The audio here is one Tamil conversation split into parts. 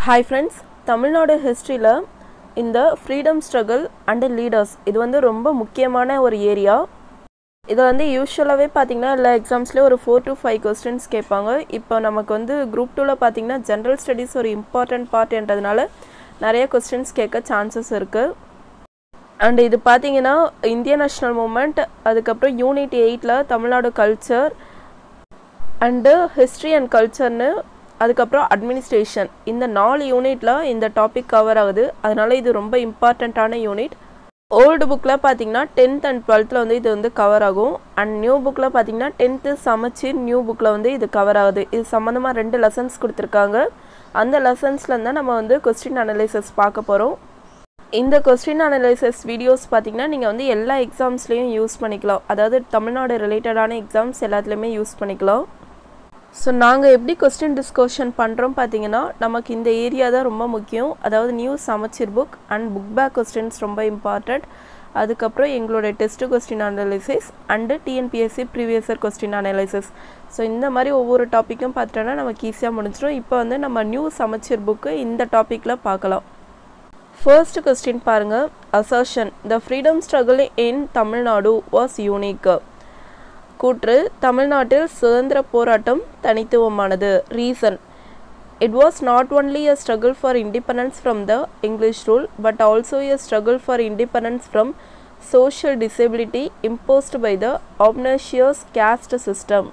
ஹாய் ஃப்ரெண்ட்ஸ் தமிழ்நாடு ஹிஸ்ட்ரியில் இந்த ஃப்ரீடம் ஸ்ட்ரகிள் அண்டு லீடர்ஸ் இது வந்து ரொம்ப முக்கியமான ஒரு ஏரியா இதை வந்து யூஸ்வலாகவே பார்த்தீங்கன்னா எல்லா எக்ஸாம்ஸ்லேயும் ஒரு ஃபோர் டு ஃபைவ் கொஸ்டின்ஸ் கேட்பாங்க இப்போ நமக்கு வந்து குரூப் டூவில் பார்த்தீங்கன்னா ஜென்ரல் ஸ்டடீஸ் ஒரு இம்பார்ட்டன்ட் பார்ட்ன்றதுனால நிறைய கொஸ்டின்ஸ் கேட்க சான்சஸ் இருக்குது அண்ட் இது பார்த்தீங்கன்னா இந்திய நேஷ்னல் மூமெண்ட் அதுக்கப்புறம் யூனிட் எயிட்டில் Tamil Nadu culture and history and கல்ச்சர்னு அதுக்கப்புறம் அட்மினிஸ்ட்ரேஷன் இந்த நாலு யூனிட்டில் இந்த டாபிக் கவர் ஆகுது அதனால இது ரொம்ப இம்பார்ட்டண்ட்டான யூனிட் ஓல்டு புக்கில் பார்த்தீங்கன்னா டென்த் அண்ட் டுவெல்த்தில் வந்து இது வந்து கவர் ஆகும் அண்ட் நியூ புக்கில் பார்த்தீங்கன்னா டென்த்து சமச்சீர் நியூ புக்கில் வந்து இது கவர் ஆகுது இது சம்மந்தமாக ரெண்டு லெசன்ஸ் கொடுத்துருக்காங்க அந்த லெசன்ஸில் தான் நம்ம வந்து கொஸ்டின் அனலைசஸ் பார்க்க போகிறோம் இந்த கொஸ்டின் அனலைசஸ் வீடியோஸ் பார்த்தீங்கன்னா நீங்கள் வந்து எல்லா எக்ஸாம்ஸ்லேயும் யூஸ் பண்ணிக்கலாம் அதாவது தமிழ்நாடு ரிலேட்டடான எக்ஸாம்ஸ் எல்லாத்துலேயுமே யூஸ் பண்ணிக்கலாம் ஸோ நாங்கள் எப்படி கொஸ்டின் டிஸ்கஷன் பண்ணுறோம் பார்த்தீங்கன்னா நமக்கு இந்த ஏரியா தான் ரொம்ப முக்கியம் அதாவது new Samacheer book and book back questions ரொம்ப இம்பார்ட்டண்ட் அதுக்கப்புறம் எங்களோட test question analysis and TNPSC previous year question analysis so இந்த மாதிரி ஒவ்வொரு டாப்பிக்கும் பார்த்துட்டோன்னா நமக்கு ஈஸியாக முடிஞ்சிடும் இப்போ வந்து நம்ம நியூ சமச்சீர் புக்கு இந்த டாப்பிக்கில் பார்க்கலாம் ஃபர்ஸ்ட் கொஸ்டின் பாருங்கள் assertion the freedom struggle in Tamil Nadu was unique கூற்று தமிழ்நாட்டில் சுதந்திர போராட்டம் தனித்துவமானது reason it was not only a struggle for independence from the English rule but also a struggle for independence from social disability imposed by the obnoxious caste system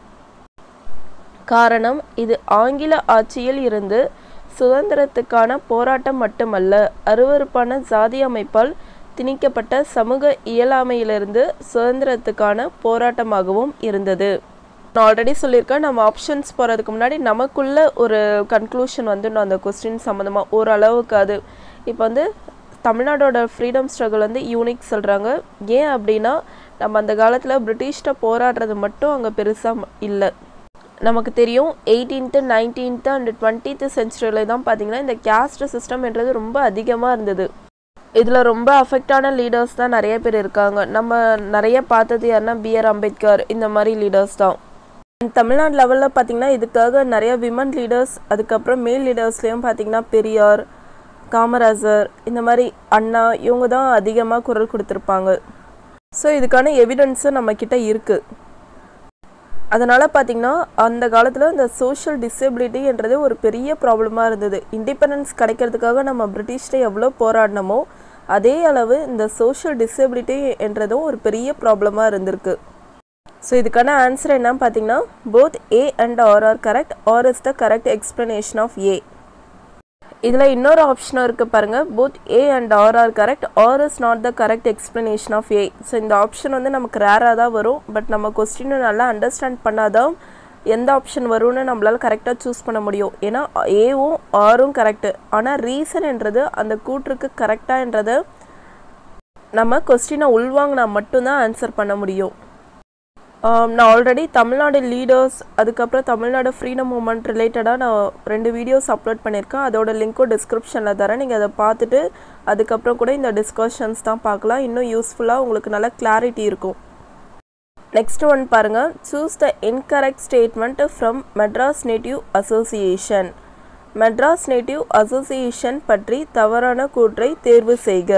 காரணம் இது ஆங்கில ஆட்சியில் இருந்து சுதந்திரத்துக்கான போராட்டம் மட்டுமல்ல அருவறுப்பான ஜாதி அமைப்பால் திணிக்கப்பட்ட சமூக இயலாமையிலிருந்து சுதந்திரத்துக்கான போராட்டமாகவும் இருந்தது நான் ஆல்ரெடி சொல்லியிருக்கேன் நம்ம ஆப்ஷன்ஸ் போகிறதுக்கு முன்னாடி நமக்குள்ள ஒரு கன்க்ளூஷன் வந்துடணும் அந்த கொஸ்டின் சம்மந்தமாக ஓரளவுக்கு அது இப்போ வந்து தமிழ்நாடோட ஃப்ரீடம் ஸ்ட்ரகிள் வந்து யூனிக் சொல்கிறாங்க ஏன் அப்படின்னா நம்ம அந்த காலத்தில் பிரிட்டிஷ்ட போராடுறது மட்டும் அங்கே பெருசாக இல்லை நமக்கு தெரியும் எயிட்டீன்த்து நைன்டீன்த்து அண்ட் டுவெண்ட்டீத்து செஞ்சுரியில் தான் பார்த்தீங்கன்னா இந்த கேஸ்ட் சிஸ்டம்ன்றது ரொம்ப அதிகமாக இருந்தது இதில் ரொம்ப அஃபெக்டான லீடர்ஸ் தான் நிறைய பேர் இருக்காங்க நம்ம நிறைய பார்த்தது யாருன்னா பிஆர் அம்பேத்கர் இந்த மாதிரி லீடர்ஸ் தான் தமிழ்நாடு லெவலில் பார்த்திங்கன்னா இதுக்காக நிறைய விமன் லீடர்ஸ் அதுக்கப்புறம் மேல் லீடர்ஸ்லேயும் பார்த்திங்கன்னா பெரியார் காமராஜர் இந்த மாதிரி அண்ணா இவங்க தான் அதிகமாக குரல் கொடுத்துருப்பாங்க ஸோ இதுக்கான எவிடன்ஸும் நம்மக்கிட்ட இருக்குது அதனால் பார்த்திங்கன்னா அந்த காலத்தில் இந்த சோஷியல் டிசபிலிட்டின்றது ஒரு பெரிய ப்ராப்ளமாக இருந்தது இண்டிபெண்டன்ஸ் கிடைக்கிறதுக்காக நம்ம பிரிட்டிஷ்ட எவ்வளோ போராடினமோ அதே அளவு இந்த சோஷியல் டிசபிலிட்டி என்றதும் ஒரு பெரிய ப்ராப்ளமாக இருந்திருக்கு ஸோ இதுக்கான ஆன்சர் என்ன பார்த்தீங்கன்னா both A and R R correct R is the correct explanation of A இதில் இன்னொரு ஆப்ஷனும் இருக்குது பாருங்கள் both A and R R correct R is not the correct explanation of A so இந்த ஆப்ஷன் வந்து நமக்கு ரேராக தான் வரும் பட் நம்ம கொஸ்டினை நல்லா அண்டர்ஸ்டாண்ட் பண்ணாதான் எந்த ஆப்ஷன் வரும்னு நம்மளால் கரெக்டாக சூஸ் பண்ண முடியும் ஏன்னா ஏவும் ஆரும் கரெக்டு ஆனால் ரீசன்ன்றது அந்த கூற்றுக்கு கரெக்டாகன்றதை நம்ம கொஸ்டினை உள்வாங்கினா மட்டும்தான் ஆன்சர் பண்ண முடியும் நான் ஆல்ரெடி தமிழ்நாடு லீடர்ஸ் அதுக்கப்புறம் தமிழ்நாடு ஃப்ரீடம் மூமெண்ட் ரிலேட்டடாக நான் ரெண்டு வீடியோஸ் அப்லோட் பண்ணியிருக்கேன் அதோட லிங்க்கும் டிஸ்கிரிப்ஷனில் தரேன் நீங்கள் அதை பார்த்துட்டு அதுக்கப்புறம் கூட இந்த டிஸ்கஷன்ஸ் தான் பார்க்கலாம் இன்னும் யூஸ்ஃபுல்லாக உங்களுக்கு நல்ல கிளாரிட்டி இருக்கும் நெக்ஸ்ட் ஒன் பாருங்கள் choose the incorrect statement from Madras native association Madras native association பற்றி தவறான கூற்றை தேர்வு செய்க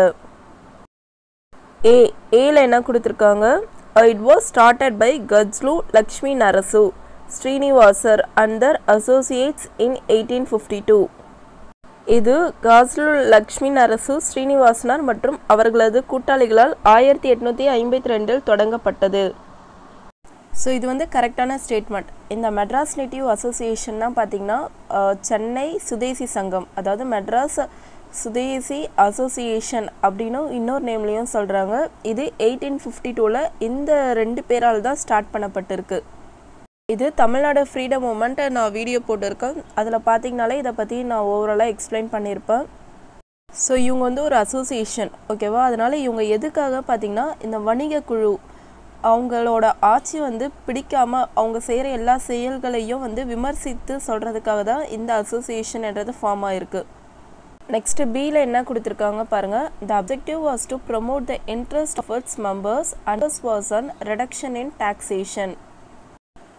ஏ ஏல என்ன கொடுத்துருக்காங்க it was started by Gajulu Lakshmi Narasu Srinivasar and their associates in eighteen fifty two இது காஸ்லு லக்ஷ்மி நரசு ஸ்ரீனிவாசனார் மற்றும் அவர்களது கூட்டாளிகளால் ஆயிரத்தி எட்நூற்றி ஐம்பத்தி ரெண்டில் தொடங்கப்பட்டது ஸோ இது வந்து கரெக்டான ஸ்டேட்மெண்ட் இந்த மெட்ராஸ் நேட்டிவ் அசோசியேஷன்னா பார்த்தீங்கன்னா சென்னை சுதேசி சங்கம் அதாவது மெட்ராஸ் சுதேசி அசோசியேஷன் அப்படின்னு இன்னொரு நேம்லேயும் சொல்கிறாங்க இது எயிட்டீன் ஃபிஃப்டி டூவில் இந்த ரெண்டு பேரால் தான் ஸ்டார்ட் பண்ணப்பட்டிருக்கு இது தமிழ்நாடு ஃப்ரீடம் மூமெண்ட் நான் வீடியோ போட்டிருக்கேன் அதில் பார்த்தீங்கனாலே இதை பற்றி நான் ஓவராலாக எக்ஸ்பிளைன் பண்ணியிருப்பேன் ஸோ இவங்க வந்து ஒரு அசோசியேஷன் ஓகேவா அதனால் இவங்க எதுக்காக பார்த்திங்கன்னா இந்த வணிக குழு அவங்களோட ஆட்சி வந்து பிடிக்காமல் அவங்க செய்கிற எல்லா செயல்களையும் வந்து விமர்சித்து சொல்கிறதுக்காக தான் இந்த அசோசியேஷன்ன்றது ஃபார்ம் ஆகிருக்கு நெக்ஸ்ட் பியில் என்ன கொடுத்துருக்காங்க பாருங்கள் the objective was to promote the interest of its members and was an reduction in taxation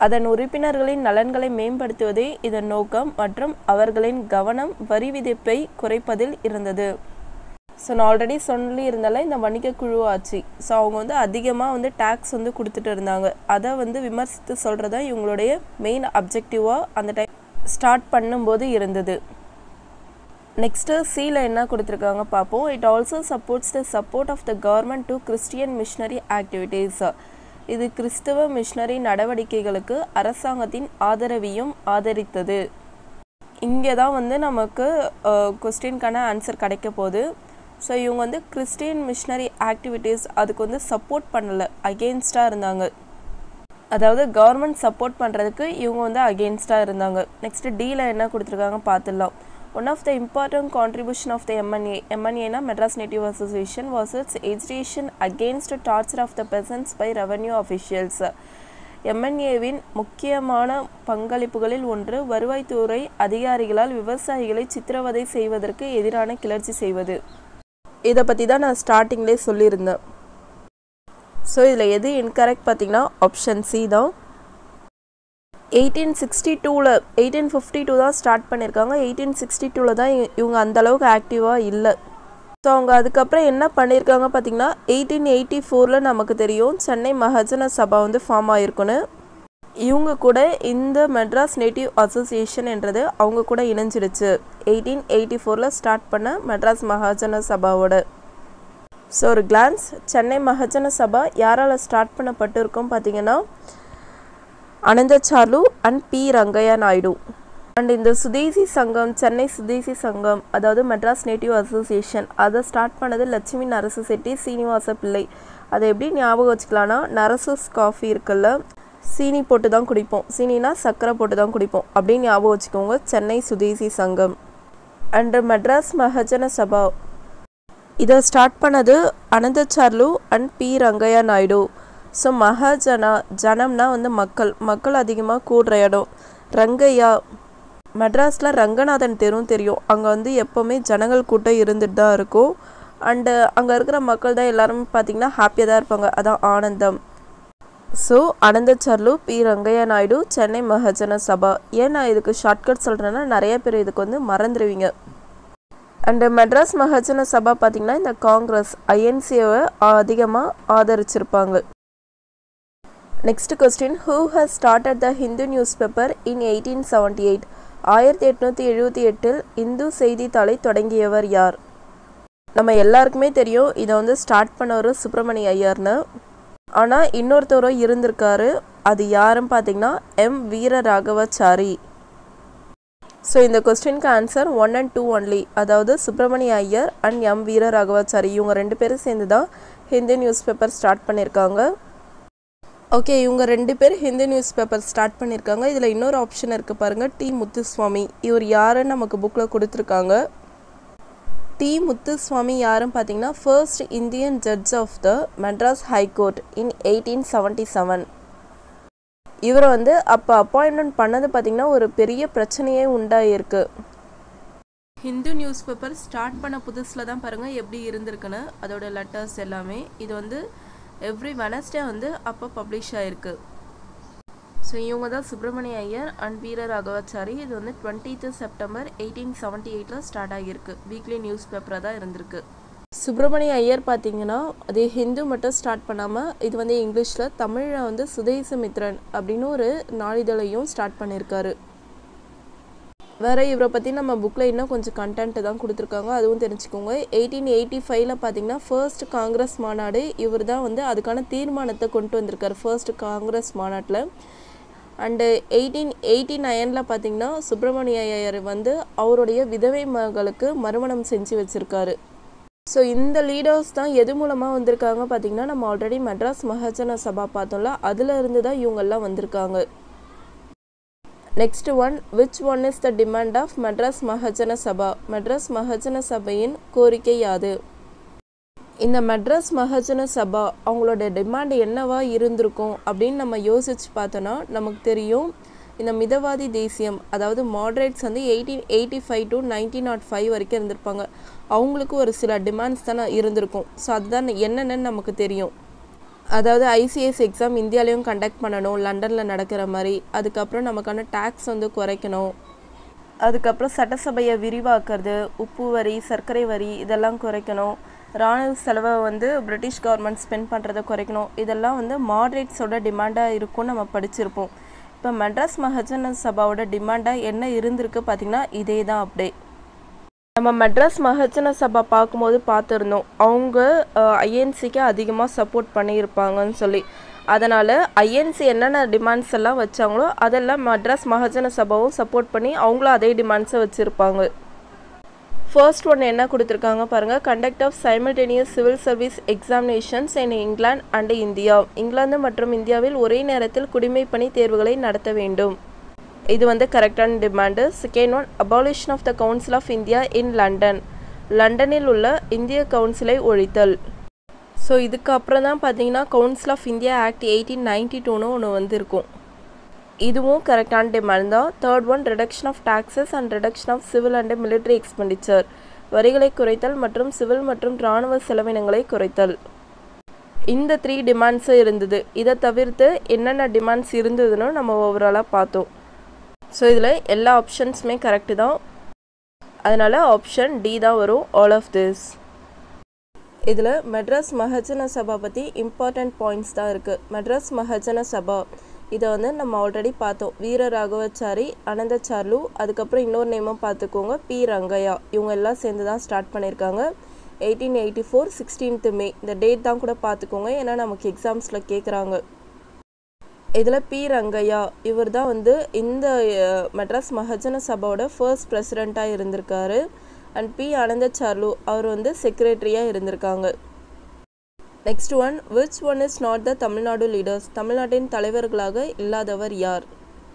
அதன் உறுப்பினர்களின் நலன்களை மேம்படுத்துவதே இதன் நோக்கம் மற்றும் அவர்களின் கவனம் வரி விதிப்பை குறைப்பதில் இருந்தது ஸோ நான் ஆல்ரெடி சொல்லி இருந்தால இந்த வணிக குழு ஆட்சி ஸோ அவங்க வந்து அதிகமாக வந்து டேக்ஸ் வந்து கொடுத்துட்டு இருந்தாங்க அதை வந்து விமர்சித்து சொல்கிறதா இவங்களுடைய மெயின் அப்ஜெக்டிவாக அந்த டைம் ஸ்டார்ட் பண்ணும்போது இருந்தது நெக்ஸ்ட்டு சியில் என்ன கொடுத்துருக்காங்க பார்ப்போம் it also supports the support of the government to Christian missionary activities இது கிறிஸ்தவ மிஷனரி நடவடிக்கைகளுக்கு அரசாங்கத்தின் ஆதரவையும் ஆதரித்தது இங்கே தான் வந்து நமக்கு கொஸ்டின்கான ஆன்சர் கிடைக்க போகுது ஸோ இவங்க வந்து கிறிஸ்டியன் மிஷனரி ஆக்டிவிட்டீஸ் அதுக்கு வந்து சப்போர்ட் பண்ணலை அகெயின்ஸ்டாக இருந்தாங்க அதாவது கவர்மெண்ட் சப்போர்ட் பண்ணுறதுக்கு இவங்க வந்து அகெயின்ஸ்டாக இருந்தாங்க நெக்ஸ்ட்டு டீல என்ன கொடுத்துருக்காங்க பார்த்துடலாம் one of the important contribution of the MNA எம்என்ஏனா Madras native association was its education against torture of the persons by revenue officials எம்என்ஏவின் முக்கியமான பங்களிப்புகளில் ஒன்று வருவாய்த்துறை அதிகாரிகளால் விவசாயிகளை சித்திரவதை செய்வதற்கு எதிரான கிளர்ச்சி செய்வது இதை பற்றி தான் நான் ஸ்டார்டிங்லேயே சொல்லியிருந்தேன் ஸோ இதில் எது இன்கரெக்ட் பார்த்தீங்கன்னா ஆப்ஷன் சி தான் எயிட்டீன் சிக்ஸ்டி டூவில் எயிட்டீன் ஃபிஃப்டி டூ தான் ஸ்டார்ட் பண்ணியிருக்காங்க எயிட்டீன் சிக்ஸ்டி டூவில் தான் இவங்க அந்தளவுக்கு ஆக்டிவாக இல்லை ஸோ அவங்க அதுக்கப்புறம் என்ன பண்ணியிருக்காங்க பார்த்தீங்கன்னா எயிட்டீன் எயிட்டி ஃபோரில் நமக்கு தெரியும் சென்னை மகஜன சபா வந்து ஃபார்ம் ஆகிருக்குன்னு இவங்க கூட இந்த மெட்ராஸ் நேட்டிவ் அசோசியேஷன் என்றது அவங்க கூட இணைஞ்சிருச்சு எயிட்டீன் எயிட்டி ஃபோரில் ஸ்டார்ட் பண்ண மெட்ராஸ் மகாஜன சபாவோட ஸோ ஒரு கிளான்ஸ் சென்னை மகஜன சபா யாரால் ஸ்டார்ட் பண்ணப்பட்டிருக்கோம் பார்த்தீங்கன்னா Anandacharlu and P Rangaiah Naidu and இந்த சுதேசி சங்கம் சென்னை சுதேசி சங்கம் அதாவது மெட்ராஸ் நேட்டிவ் அசோசியேஷன் அதை ஸ்டார்ட் பண்ணது லட்சுமி நரசு செட்டி சீனிவாச பிள்ளை அதை எப்படி ஞாபகம் வச்சுக்கலான்னா நரசூஸ் காஃபி இருக்குல்ல சீனி போட்டு தான் குடிப்போம் சீனினா சர்க்கரை போட்டு தான் குடிப்போம் அப்படின்னு ஞாபகம் வச்சுக்கோங்க சென்னை சுதேசி சங்கம் அண்ட் மெட்ராஸ் மகஜன சபா இதை ஸ்டார்ட் பண்ணது Anandacharlu and P Rangaiah Naidu so Mahajana ஜனம்னா வந்து மக்கள் மக்கள் அதிகமாக கூடுற இடம் ரங்கையா மெட்ராஸில் ரங்கநாதன் தெருவும் தெரியும் அங்கே வந்து எப்போவுமே ஜனங்கள் கூட்டம் இருந்துட்டு தான் இருக்கும் அண்டு அங்கே இருக்கிற மக்கள் தான் எல்லாருமே பார்த்திங்கன்னா ஹாப்பியாக தான் இருப்பாங்க அதான் ஆனந்தம் ஸோ அனந்தச்சர்லு பி ரங்கையா நாயுடு சென்னை மகஜன சபா ஏன் நான் இதுக்கு ஷார்ட்கட் சொல்கிறேன்னா நிறைய பேர் இதுக்கு வந்து மறந்துடுவீங்க அண்டு மெட்ராஸ் மகஜன சபா பார்த்திங்கன்னா இந்த காங்கிரஸ் ஐஎன்சியை அதிகமாக ஆதரிச்சிருப்பாங்க next question who has started the Hindu news paper in eighteen seventy eight ஆயிரத்தி எட்நூற்றி எழுபத்தி எட்டில் இந்து செய்தித்தாளை தொடங்கியவர் யார் நம்ம எல்லாருக்குமே தெரியும் இதை வந்து ஸ்டார்ட் பண்ணவர் சுப்பிரமணிய ஐயர்னு ஆனால் இன்னொருத்தவரும் இருந்திருக்காரு அது யாருன்னு பார்த்தீங்கன்னா எம் வீர ராகவாச்சாரி ஸோ இந்த கொஸ்டினுக்கு answer one and two only அதாவது சுப்பிரமணிய ஐயர் அண்ட் எம் வீர ராகவாச்சாரி இவங்க ரெண்டு பேரும் சேர்ந்து தான் ஹிந்தி நியூஸ் பேப்பர் ஸ்டார்ட் பண்ணியிருக்காங்க ஓகே இவங்க ரெண்டு பேர் ஹிந்தி நியூஸ் பேப்பர் ஸ்டார்ட் பண்ணியிருக்காங்க இதில் இன்னொரு ஆப்ஷன் இருக்குது பாருங்கள் டி முத்துசுவாமி இவர் யாருன்னு நமக்கு புக்கில் கொடுத்துருக்காங்க டி முத்துசுவாமி யாருன்னு பார்த்தீங்கன்னா first Indian judge of the Madras high court in eighteen seventy seven இவரை வந்து அப்போ அப்பாயின்மெண்ட் பண்ணது பார்த்திங்கன்னா ஒரு பெரிய பிரச்சனையே உண்டாயிருக்கு ஹிந்து நியூஸ் பேப்பர் ஸ்டார்ட் பண்ண புதுசில் தான் பாருங்கள் எப்படி இருந்திருக்குன்னு அதோட லெட்டர்ஸ் எல்லாமே இது வந்து எவ்ரி வெனஸ்டே வந்து அப்போ பப்ளிஷ் ஆகிருக்கு ஸோ இவங்க தான் சுப்பிரமணிய ஐயர் அண்ட் வீர ராகவாச்சாரி இது வந்து டுவெண்ட்டீத்து செப்டம்பர் எயிட்டீன் செவன்ட்டி எயிட்டில் ஸ்டார்ட் ஆகியிருக்கு வீக்லி நியூஸ் பேப்பராக தான் இருந்திருக்கு சுப்பிரமணிய ஐயர் பார்த்தீங்கன்னா அது ஹிந்து மட்டும் ஸ்டார்ட் பண்ணாமல் இது வந்து இங்கிலீஷில் தமிழில் வந்து சுதேசமித்ரன் அப்படின்னு ஒரு நாளிதழையும் ஸ்டார்ட் பண்ணியிருக்காரு வேறு இவரை பற்றி நம்ம புக்கில் இன்னும் கொஞ்சம் கண்டென்ட்டு தான் கொடுத்துருக்காங்க அதுவும் தெரிஞ்சுக்கோங்க எயிட்டீன் எயிட்டி ஃபைவ்ல பார்த்தீங்கன்னா ஃபர்ஸ்ட் காங்கிரஸ் மாநாடு இவர் தான் வந்து அதுக்கான தீர்மானத்தை கொண்டு வந்திருக்காரு ஃபர்ஸ்ட் காங்கிரஸ் மாநாட்டில் அண்டு எயிட்டீன் எயிட்டி நைனில் பார்த்தீங்கன்னா சுப்பிரமணிய ஐயர் வந்து அவருடைய விதவை மகளுக்கு மறுமணம் செஞ்சு வச்சுருக்காரு ஸோ இந்த லீடர்ஸ் தான் எது மூலமாக வந்திருக்காங்க பார்த்தீங்கன்னா நம்ம ஆல்ரெடி மெட்ராஸ் மகாஜன சபா பார்த்தோம்ல அதில் இருந்து தான் இவங்கெல்லாம் வந்திருக்காங்க next one which one is the demand of Madras Mahajana Sabha Madras Mahajana சபையின் கோரிக்கை யாது இந்த மெட்ராஸ் மகாஜன சபா அவங்களோட டிமாண்ட் என்னவா இருந்திருக்கும் அப்படின்னு நம்ம யோசிச்சு பார்த்தோன்னா நமக்கு தெரியும் இந்த மிதவாதி தேசியம் அதாவது மாட்ரேட்ஸ் வந்து eighteen eighty five to nineteen not five வரைக்கும் இருந்திருப்பாங்க அவங்களுக்கு ஒரு சில டிமாண்ட்ஸ் தானே இருந்திருக்கும் ஸோ அதுதான் என்னென்னு நமக்கு தெரியும் அதாவது ஐசிஎஸ் எக்ஸாம் இந்தியாலேயும் கண்டக்ட் பண்ணணும் லண்டனில் நடக்கிற மாதிரி அதுக்கப்புறம் நமக்கான டேக்ஸ் வந்து குறைக்கணும் அதுக்கப்புறம் சட்டசபையை விரிவாக்குறது உப்பு வரி சர்க்கரை வரி இதெல்லாம் குறைக்கணும் இராணுவ செலவை வந்து பிரிட்டிஷ் கவர்மெண்ட் ஸ்பெண்ட் பண்ணுறதை குறைக்கணும் இதெல்லாம் வந்து மாட்ரேட்ஸோட டிமாண்டாக இருக்கும்னு நம்ம படிச்சிருப்போம் இப்போ மெட்ராஸ் மஹஜன சபாவோட டிமாண்டாக என்ன இருந்திருக்கு பார்த்திங்கன்னா இதே தான் அப்படியே நம்ம மெட்ராஸ் மஹஜன சபா பார்க்கும்போது பார்த்துருந்தோம் அவங்க ஐஎன்சிக்கு அதிகமாக சப்போர்ட் பண்ணியிருப்பாங்கன்னு சொல்லி அதனால் ஐஎன்சி என்னென்ன டிமாண்ட்ஸ் எல்லாம் வச்சாங்களோ அதெல்லாம் மெட்ராஸ் மஹஜன சபாவும் சப்போர்ட் பண்ணி அவங்களும் அதே டிமாண்ட்ஸை வச்சுருப்பாங்க ஃபர்ஸ்ட் ஒன் என்ன கொடுத்துருக்காங்க பாருங்கள் conduct of simultaneous civil service examinations in England and India இங்கிலாந்து மற்றும் இந்தியாவில் ஒரே நேரத்தில் குடிமை பணி தேர்வுகளை நடத்த வேண்டும் இது வந்து கரெக்டான demand second one abolition of the council of India in London லண்டனில் உள்ள இந்திய கவுன்சிலை ஒழித்தல் ஸோ இதுக்கு அப்புறம் தான் பார்த்தீங்கன்னா council of India act eighteen ninety டூன்னு ஒன்று வந்திருக்கும் இதுவும் கரெக்டான டிமாண்ட் தான் third one reduction of taxes and reduction of civil and military expenditure வரிகளை குறைத்தல் மற்றும் சிவில் மற்றும் இராணுவ செலவினங்களை குறைத்தல் இந்த த்ரீ டிமாண்ட்ஸும் இருந்தது இதை தவிர்த்து என்னென்ன டிமாண்ட்ஸ் இருந்ததுன்னு நம்ம ஓவராலாக பார்த்தோம் ஸோ இதில் எல்லா ஆப்ஷன்ஸுமே கரெக்டு தான் அதனால் ஆப்ஷன் டி தான் வரும் ஆல் ஆஃப் திஸ் இதில் மெட்ராஸ் மஹஜன சபா பற்றி இம்பார்ட்டண்ட் பாயிண்ட்ஸ் தான் இருக்குது மெட்ராஸ் மஹஜன சபா இதை வந்து நம்ம ஆல்ரெடி பார்த்தோம் வீர ராகவச்சாரி அனந்தச்சார்லு அதுக்கப்புறம் இன்னொரு நேமும் பார்த்துக்கோங்க பி ரங்கையா இவங்க எல்லாம் சேர்ந்து தான் ஸ்டார்ட் பண்ணியிருக்காங்க eighteen eighty four sixteenth May இந்த டேட் தான் கூட பார்த்துக்கோங்க ஏன்னா நமக்கு எக்ஸாம்ஸில் கேட்குறாங்க இதில் பி ரங்கையா இவர் தான் வந்து இந்த மெட்ராஸ் மஹஜன சபாவோட ஃபர்ஸ்ட் பிரசிடெண்ட்டாக இருந்திருக்காரு அண்ட் பி அனந்தச்சார்லு அவர் வந்து செக்ரட்டரியாக இருந்திருக்காங்க next one which one is not the Tamil Nadu leaders தமிழ்நாட்டின் தலைவர்களாக இல்லாதவர் யார்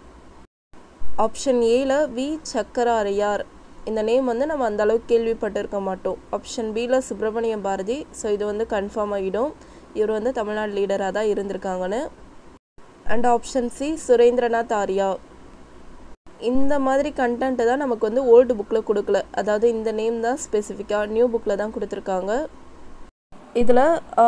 ஆப்ஷன் ஏல வி சக்கராரையார் இந்த நேம் வந்து நம்ம அந்த அளவுக்கு கேள்விப்பட்டிருக்க மாட்டோம் ஆப்ஷன் பியில் சுப்பிரமணிய பாரதி ஸோ இது வந்து கன்ஃபார்ம் ஆகிடும் இவர் வந்து தமிழ்நாடு லீடராக தான் இருந்திருக்காங்கன்னு and option C Surendranath Arya இந்த மாதிரி கண்டென்ட்டு தான் நமக்கு வந்து ஓல்டு புக்கில் கொடுக்கல அதாவது இந்த நேம் தான் ஸ்பெசிஃபிக்காக நியூ புக்கில் தான் கொடுத்துருக்காங்க இதில்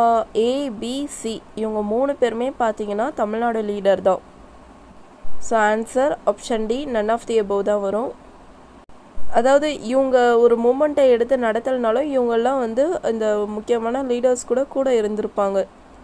ஏபிசி இவங்க மூணு பேருமே பார்த்தீங்கன்னா தமிழ்நாடு லீடர் தான் so answer option D none of the above தான் வரும் அதாவது இவங்க ஒரு மூமெண்ட்டை எடுத்து நடத்தலனாலும் இவங்கெல்லாம் வந்து இந்த முக்கியமான லீடர்ஸ் கூட கூட இருந்திருப்பாங்க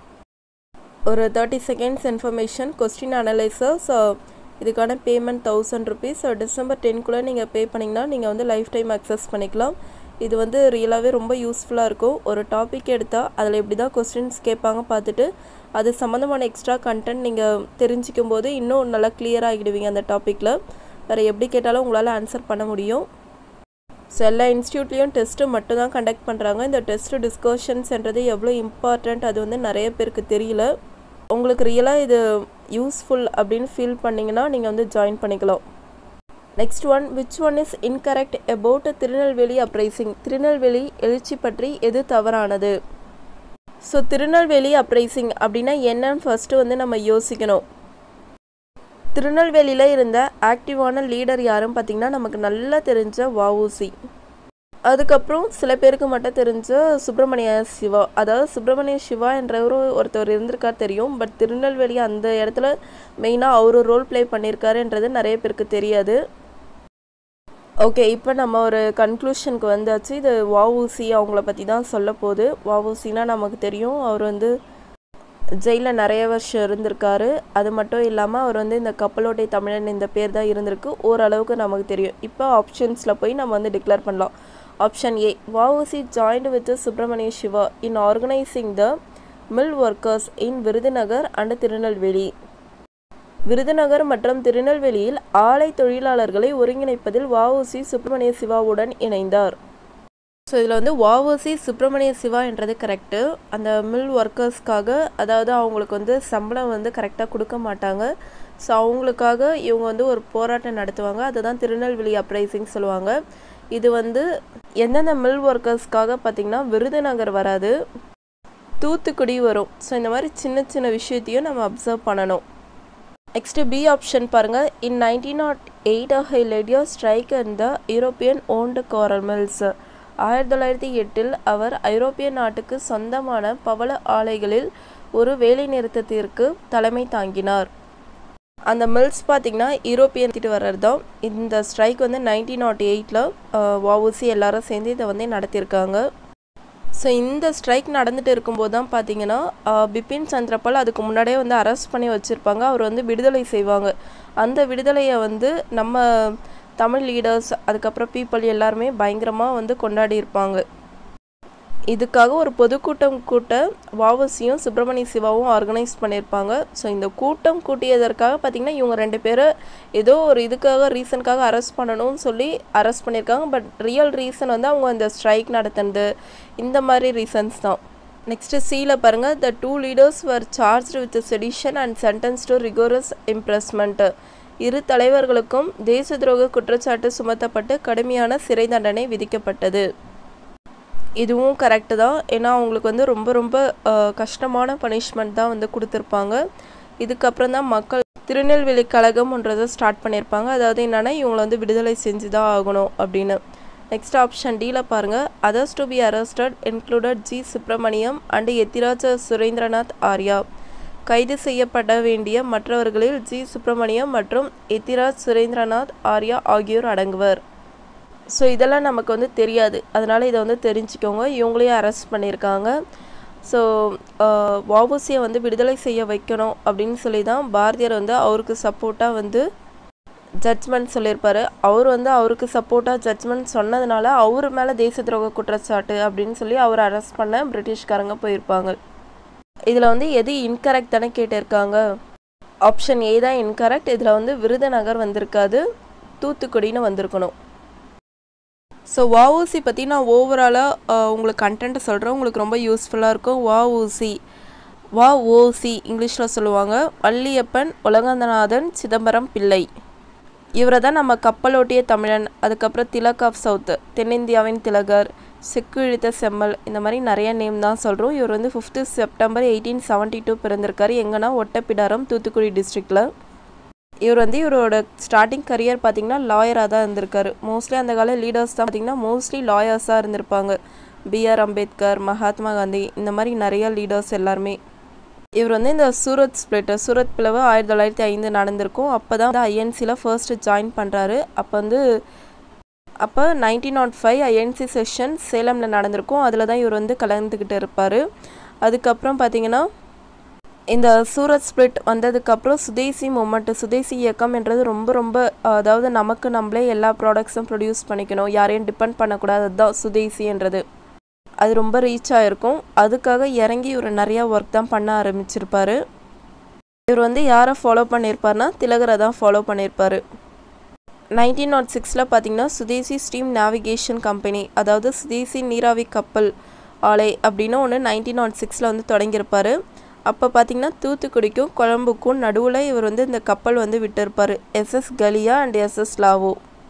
ஒரு thirty seconds information question analyser so இதுக்கான payment thousand rupees so December டென்க்குள்ளே நீங்கள் பே பண்ணிங்கன்னா நீங்கள் வந்து லைஃப் டைம் அக்சஸ் பண்ணிக்கலாம் இது வந்து ரியலாகவே ரொம்ப யூஸ்ஃபுல்லாக இருக்கும் ஒரு டாபிக் எடுத்தால் அதில் எப்படி தான் கொஸ்டின்ஸ் கேட்பாங்க பார்த்துட்டு அது சம்மந்தமான எக்ஸ்ட்ரா கண்டென்ட் நீங்கள் தெரிஞ்சிக்கும் போது இன்னும் நல்லா கிளியர் ஆகிடுவீங்க அந்த டாப்பிக்கில் வேறு எப்படி கேட்டாலும் உங்களால் ஆன்சர் பண்ண முடியும் ஸோ எல்லா இன்ஸ்டியூட்லேயும் டெஸ்ட்டு மட்டும் தான் கண்டக்ட் பண்ணுறாங்க இந்த டெஸ்ட்டு டிஸ்கஷன்ஸ்ன்றது எவ்வளோ இம்பார்ட்டண்ட் அது வந்து நிறைய பேருக்கு தெரியல உங்களுக்கு ரியலாக இது யூஸ்ஃபுல் அப்படின்னு ஃபீல் பண்ணிங்கன்னா நீங்கள் வந்து ஜாயின் பண்ணிக்கலாம் next one which one is incorrect about Tirunelveli uprising Tirunelveli எழுச்சி பற்றி எது தவறானது ஸோ திருநெல்வேலி அப்ரைசிங் அப்படின்னா என்னன்னு ஃபஸ்ட்டு வந்து நம்ம யோசிக்கணும் திருநெல்வேலியில் இருந்த ஆக்டிவான லீடர் யாருன்னு பார்த்தீங்கன்னா நமக்கு நல்லா தெரிஞ்ச வஉசி அதுக்கப்புறம் சில பேருக்கு மட்டும் தெரிஞ்ச சுப்பிரமணிய சிவா அதாவது சுப்பிரமணிய சிவா என்றவர் ஒருத்தர் இருந்திருக்கார் தெரியும் பட் திருநெல்வேலி அந்த இடத்துல மெயினாக அவர் ரோல் ப்ளே பண்ணியிருக்காருன்றது நிறைய பேருக்கு தெரியாது ஓகே இப்போ நம்ம ஒரு கன்க்ளூஷனுக்கு வந்தாச்சு இது வஉசி அவங்கள பற்றி தான் சொல்ல போகுது வஉசினா நமக்கு தெரியும் அவர் வந்து ஜெயிலில் நிறைய வருஷம் இருந்திருக்காரு அது மட்டும் இல்லாமல் அவர் வந்து இந்த கப்பலோட்டை தமிழன் இந்த பேர் தான் இருந்திருக்கு ஓரளவுக்கு நமக்கு தெரியும் இப்போ ஆப்ஷன்ஸில் போய் நம்ம வந்து டிக்ளேர் பண்ணலாம் option A VOC joint with Subramania Siva in organising the mill workers in Virudhunagar and Tirunelveli Virudhunagar மற்றும் திருநெல்வேலியில் ஆலை தொழிலாளர்களை ஒருங்கிணைப்பதில் வஉசி சுப்பிரமணிய சிவாவுடன் இணைந்தார் ஸோ இதில் வந்து வஉசி சுப்பிரமணிய சிவா என்றது கரெக்டு அந்த மில் ஒர்க்கர்ஸ்க்காக அதாவது அவங்களுக்கு வந்து சம்பளம் வந்து கரெக்டாக கொடுக்க மாட்டாங்க ஸோ அவங்களுக்காக இவங்க வந்து ஒரு போராட்டம் நடத்துவாங்க அதுதான் திருநெல்வேலி அப்ரைசிங் சொல்லுவாங்க இது வந்து எந்தெந்த மில் ஒர்க்கர்ஸ்க்காக பார்த்திங்கன்னா விருதுநகர் வராது தூத்துக்குடி வரும் ஸோ இந்த மாதிரி சின்ன சின்ன விஷயத்தையும் நம்ம அப்சர்வ் பண்ணணும் நெக்ஸ்ட்டு பி ஆப்ஷன் பாருங்கள் இன் நைன்டீன் நாட் எயிட் ஹை லெடியோ strike and the European owned Coral mills ஆயிரத்தி தொள்ளாயிரத்தி எட்டில் அவர் ஐரோப்பிய நாட்டுக்கு சொந்தமான பவள ஆலைகளில் ஒரு வேலை நிறுத்தத்திற்கு தலைமை தாங்கினார் அந்த மில்ஸ் பார்த்திங்கன்னா யூரோப்பியன் திட்டு வர்றது தான் இந்த ஸ்ட்ரைக் வந்து நைன்டீன் நாட் எயிட்டில் வஉசி எல்லாரும் சேர்ந்து இதை வந்து நடத்தியிருக்காங்க ஸோ இந்த ஸ்ட்ரைக் நடந்துட்டு இருக்கும்போது தான் பார்த்தீங்கன்னா பிபின் சந்திரபால் அதுக்கு முன்னாடியே வந்து அரெஸ்ட் பண்ணி வச்சுருப்பாங்க அவர் வந்து விடுதலை செய்வாங்க அந்த விடுதலையை வந்து நம்ம தமிழ் லீடர்ஸ் அதுக்கப்புறம் பீப்புள் எல்லாருமே பயங்கரமாக வந்து கொண்டாடி இருப்பாங்க இதுக்காக ஒரு பொதுக்கூட்டம் கூட்ட வாவசியும் சுப்பிரமணிய சிவாவும் ஆர்கனைஸ் பண்ணியிருப்பாங்க ஸோ இந்த கூட்டம் கூட்டியதற்காக பார்த்திங்கன்னா இவங்க ரெண்டு பேரை ஏதோ ஒரு இதுக்காக ரீசனுக்காக அரெஸ்ட் பண்ணணும்னு சொல்லி அரெஸ்ட் பண்ணியிருக்காங்க பட் ரியல் ரீசன் வந்து அவங்க இந்த ஸ்ட்ரைக் நடத்துனது இந்த மாதிரி ரீசன்ஸ் தான் நெக்ஸ்ட்டு சியில் பாருங்கள் the two leaders were charge with sedition and sentence to rigorous imprisonment இரு தலைவர்களுக்கும் தேச துரோக குற்றச்சாட்டு சுமத்தப்பட்டு கடுமையான சிறை தண்டனை விதிக்கப்பட்டது இதுவும் கரெக்டு தான் ஏன்னா அவங்களுக்கு வந்து ரொம்ப ரொம்ப கஷ்டமான பனிஷ்மெண்ட் தான் வந்து கொடுத்துருப்பாங்க இதுக்கப்புறம் தான் மக்கள் திருநெல்வேலி கழகம்ன்றதை ஸ்டார்ட் பண்ணியிருப்பாங்க அதாவது என்னென்னா இவங்களை வந்து விடுதலை செஞ்சு தான் ஆகணும் அப்படின்னு நெக்ஸ்ட் ஆப்ஷன் டியில் பாருங்கள் others to be arrested included G Subramaniam and Ethiraja Surendranath Arya கைது செய்யப்பட வேண்டிய மற்றவர்களில் ஜி சுப்பிரமணியம் மற்றும் எத்திராஜ் சுரேந்திரநாத் ஆர்யா ஆகியோர் அடங்குவர் ஸோ இதெல்லாம் நமக்கு வந்து தெரியாது அதனால் இதை வந்து தெரிஞ்சுக்கோங்க இவங்களையும் அரெஸ்ட் பண்ணியிருக்காங்க ஸோ வஉசியை வந்து விடுதலை செய்ய வைக்கணும் அப்படின்னு சொல்லி தான் பாரதியார் வந்து அவருக்கு சப்போர்ட்டாக வந்து ஜட்ஜ்மெண்ட் சொல்லியிருப்பாரு அவர் வந்து அவருக்கு சப்போர்ட்டாக ஜட்ஜ்மெண்ட் சொன்னதுனால அவர் மேலே தேச துரோக குற்றச்சாட்டு அப்படின்னு சொல்லி அவர் அரெஸ்ட் பண்ண பிரிட்டிஷ்காரங்க போயிருப்பாங்க இதில் வந்து எது இன்கரெக்ட் தானே கேட்டிருக்காங்க ஆப்ஷன் ஏ தான் இன்கரெக்ட் இதில் வந்து விருதுநகர் வந்திருக்காது தூத்துக்குடின்னு வந்திருக்கணும் ஸோ வஉசி பற்றி நான் ஓவராலாக உங்களுக்கு கண்டென்ட்டை சொல்கிறேன் உங்களுக்கு ரொம்ப யூஸ்ஃபுல்லாக இருக்கும் வஉசி வஓசி இங்கிலீஷில் சொல்லுவாங்க வள்ளியப்பன் உலகநாதன் சிதம்பரம் பிள்ளை இவரை தான் நம்ம கப்பலோட்டிய தமிழன் அதுக்கப்புறம் திலக் ஆஃப் சவுத் தென்னிந்தியாவின் திலகர் செக்கு இழுத்த செம்மல் இந்த மாதிரி நிறைய நேம் தான் சொல்கிறோம் இவர் வந்து fifth September eighteen seventy two பிறந்திருக்காரு எங்கன்னா ஒட்டப்பிடாரம் தூத்துக்குடி டிஸ்ட்ரிக்டில் இவர் வந்து இவரோட ஸ்டார்டிங் கரியர் பார்த்திங்கன்னா லாயராக தான் இருந்திருக்காரு மோஸ்ட்லி அந்த கால லீடர்ஸ் தான் பார்த்திங்கன்னா மோஸ்ட்லி லாயர்ஸாக இருந்திருப்பாங்க பிஆர் அம்பேத்கர் மகாத்மா காந்தி இந்த மாதிரி நிறைய லீடர்ஸ் எல்லாருமே இவர் வந்து இந்த சூரத் ஸ்பிளிட் சூரத் பிளவு ஆயிரத்தி தொள்ளாயிரத்தி ஐந்து நடந்திருக்கும் அப்போ தான் வந்து ஐஎன்சியில் ஃபர்ஸ்ட்டு ஜாயின் பண்ணுறாரு அப்போ வந்து அப்போ nineteen not five INC session சேலமில் நடந்திருக்கும் அதில் தான் இவர் வந்து கலந்துக்கிட்டு இருப்பார் அதுக்கப்புறம் பார்த்திங்கன்னா இந்த சூரத் ஸ்பிளிட் வந்ததுக்கப்புறம் சுதேசி மூமெண்ட் சுதேசி இயக்கம் என்றது ரொம்ப ரொம்ப அதாவது நமக்கு நம்மளே எல்லா ப்ராடக்ட்ஸும் ப்ரொடியூஸ் பண்ணிக்கணும் யாரையும் டிபெண்ட் பண்ணக்கூடாது அதுதான் சுதேசின்றது அது ரொம்ப ரீச் ஆகிருக்கும் அதுக்காக இறங்கி இவர் நிறையா ஒர்க் தான் பண்ண ஆரம்பிச்சிருப்பார் இவர் வந்து யாரை ஃபாலோ பண்ணியிருப்பார்னா திலகரை தான் ஃபாலோ பண்ணியிருப்பார் நைன்டீன் நாட் சிக்ஸில் பார்த்தீங்கன்னா சுதேசி ஸ்டீம் நேவிகேஷன் கம்பெனி அதாவது சுதேசி நீராவி கப்பல் ஆலை அப்படின்னு ஒன்று நைன்டீன் நாட் சிக்ஸில் வந்து தொடங்கியிருப்பார் அப்போ பார்த்தீங்கன்னா தூத்துக்குடிக்கும் கொழம்புக்கும் நடுவில் இவர் வந்து இந்த கப்பல் வந்து விட்டிருப்பார் SS Gallia and SS Lawoe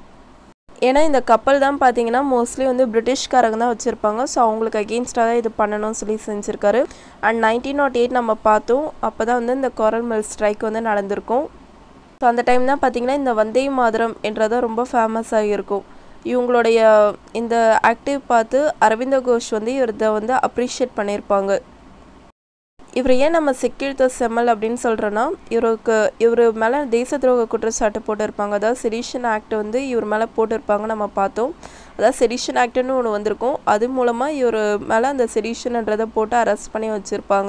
ஏன்னா இந்த கப்பல் தான் பார்த்தீங்கன்னா மோஸ்ட்லி வந்து பிரிட்டிஷ்காரங்க தான் வச்சுருப்பாங்க ஸோ அவங்களுக்கு அகெயின்ஸ்டாக தான் இது பண்ணணும்னு சொல்லி செஞ்சுருக்காரு அண்ட் நைன்டீன் நாட் எயிட் நம்ம பார்த்தோம் அப்போ தான் வந்து இந்த கொரல் மில் ஸ்ட்ரைக் வந்து நடந்திருக்கும் ஸோ அந்த டைம் தான் பார்த்தீங்கன்னா இந்த வந்தே மாதரம் என்றதான் ரொம்ப ஃபேமஸ் ஆகியிருக்கும் இவங்களுடைய இந்த ஆக்டிவ் பார்த்து அரவிந்த கோஷ் வந்து இவரதை வந்து அப்ரிஷியேட் பண்ணியிருப்பாங்க இவர் ஏன் நம்ம செக்கிழ்த்த செம்மல் அப்படின்னு சொல்கிறோன்னா இவருக்கு இவர் மேலே தேச துரோக குற்றச்சாட்டு போட்டிருப்பாங்க அதாவது செடிஷன் ஆக்ட் வந்து இவர் மேலே போட்டிருப்பாங்க நம்ம பார்த்தோம் அதாவது செடிஷன் ஆக்ட்னு ஒன்று வந்திருக்கும் அது மூலமாக இவர் மேலே அந்த செடிஷன்ன்றதை போட்டு அரெஸ்ட் பண்ணி வச்சுருப்பாங்க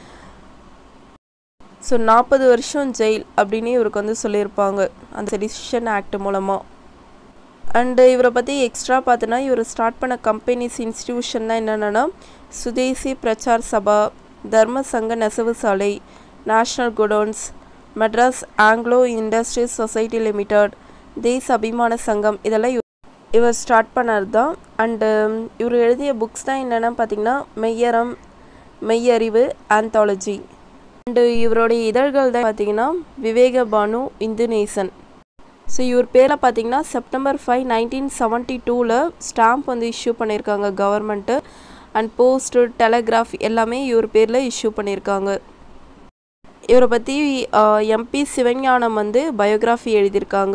ஸோ நாற்பது வருஷம் ஜெயில் அப்படின்னு இவருக்கு வந்து சொல்லியிருப்பாங்க அந்த செடிஷன் ஆக்ட் மூலமாக அண்டு இவரை பற்றி எக்ஸ்ட்ரா பார்த்தோன்னா இவர் ஸ்டார்ட் பண்ண கம்பெனிஸ் இன்ஸ்டிடியூஷன்லாம் என்னென்னா சுதேசி பிரச்சார் சபா தர்ம Sangha Nesavu Salai national godowns Madras Anglo industries society limited Desa Abhimana சங்கம் இதெல்லாம் இவர் ஸ்டார்ட் பண்ணது தான் அண்டு இவர் எழுதிய புக்ஸ் தான் என்னென்னா பார்த்தீங்கன்னா மெய்யரம் மெய்யறிவு ஆந்தாலஜி அண்டு இவருடைய இதழ்கள் தான் பார்த்தீங்கன்னா விவேக பானு இந்துநேசன் ஸோ இவர் பேரில் பார்த்தீங்கன்னா செப்டம்பர் ஃபைவ் நைன்டீன் செவன்ட்டி டூவில் ஸ்டாம்ப் வந்து இஷ்யூ பண்ணியிருக்காங்க கவர்மெண்ட்டு அண்ட் போஸ்ட்டு டெலகிராஃப் எல்லாமே இவர் பேரில் இஷ்யூ பண்ணியிருக்காங்க இவரை பற்றி எம்பி சிவஞானம் வந்து பயோகிராஃபி எழுதியிருக்காங்க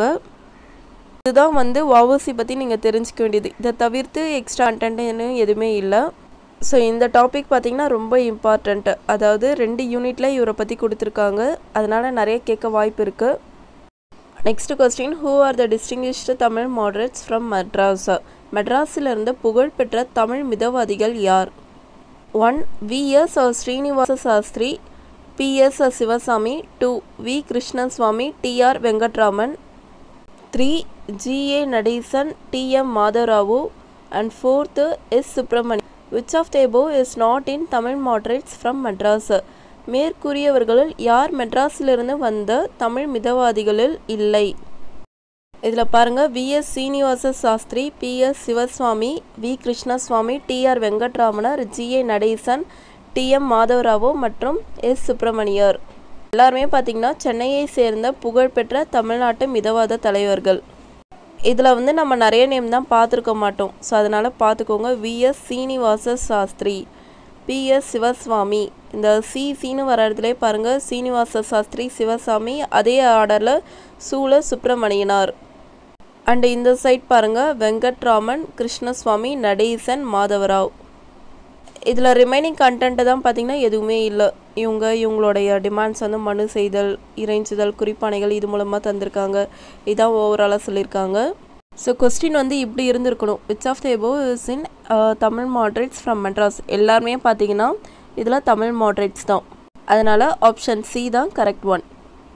இதுதான் வந்து வஉசி பற்றி நீங்கள் தெரிஞ்சுக்க வேண்டியது இதை தவிர்த்து எக்ஸ்ட்ரா கண்டென்ட்னு எதுவுமே இல்லை ஸோ இந்த டாபிக் பார்த்திங்கன்னா ரொம்ப இம்பார்ட்டண்ட்டு அதாவது ரெண்டு யூனிட்டில் இவரை பற்றி கொடுத்துருக்காங்க அதனால் நிறைய கேட்க வாய்ப்பு இருக்குது next question who are the distinguished Tamil moderates from Madras மெட்ராஸில் இருந்த புகழ்பெற்ற தமிழ் மிதவாதிகள் யார் one VS Srinivasa Sastri PS Sivasamy two V Krishnaswamy TR Venkatraman three GA Natesan TM Madhavarao and fourth S Subramani which of the above is not in Tamil moderates from Madras மேற்கூறியவர்களில் யார் மெட்ராஸிலிருந்து வந்த தமிழ் மிதவாதிகளில் இல்லை இதில் பாருங்கள் VS Srinivasa Sastri PS Sivaswamy V Krishnaswamy TR Venkatramanar GA Natesan TM Madhavarao மற்றும் எஸ் சுப்பிரமணியர் எல்லாருமே பார்த்திங்கன்னா சென்னையை சேர்ந்த புகழ்பெற்ற தமிழ்நாட்டு மிதவாத தலைவர்கள் இதில் வந்து நம்ம நிறைய நேம் தான் பார்த்துருக்க மாட்டோம் ஸோ அதனால் பார்த்துக்கோங்க விஎஸ் சீனிவாச சாஸ்திரி பிஎஸ் சிவசுவாமி இந்த சி சீனு வர இடத்துல பாருங்கள் சீனிவாச சாஸ்திரி சிவசாமி அதே ஆர்டரில் சூல சுப்பிரமணியனார் அண்டு இந்த சைட் பாருங்கள் வெங்கட்ராமன் கிருஷ்ணசுவாமி நடேசன் மாதவராவ் இதில் ரிமைனிங் கண்டென்ட்டு தான் பார்த்திங்கன்னா எதுவுமே இல்லை இவங்க இவங்களுடைய டிமாண்ட்ஸ் வந்து மனு செய்தல் இறைஞ்சுதல் குறிப்பானைகள் இது மூலமாக தந்திருக்காங்க இதான் ஓவராலாக சொல்லியிருக்காங்க ஸோ கொஸ்டின் வந்து இப்படி இருந்திருக்கணும் which of the above is in Tamil moderates from Madras எல்லாருமே பார்த்தீங்கன்னா இதில் தமிழ் மாட்ரேட்ஸ் தான் அதனால் ஆப்ஷன் சி தான் கரெக்ட் ஒன்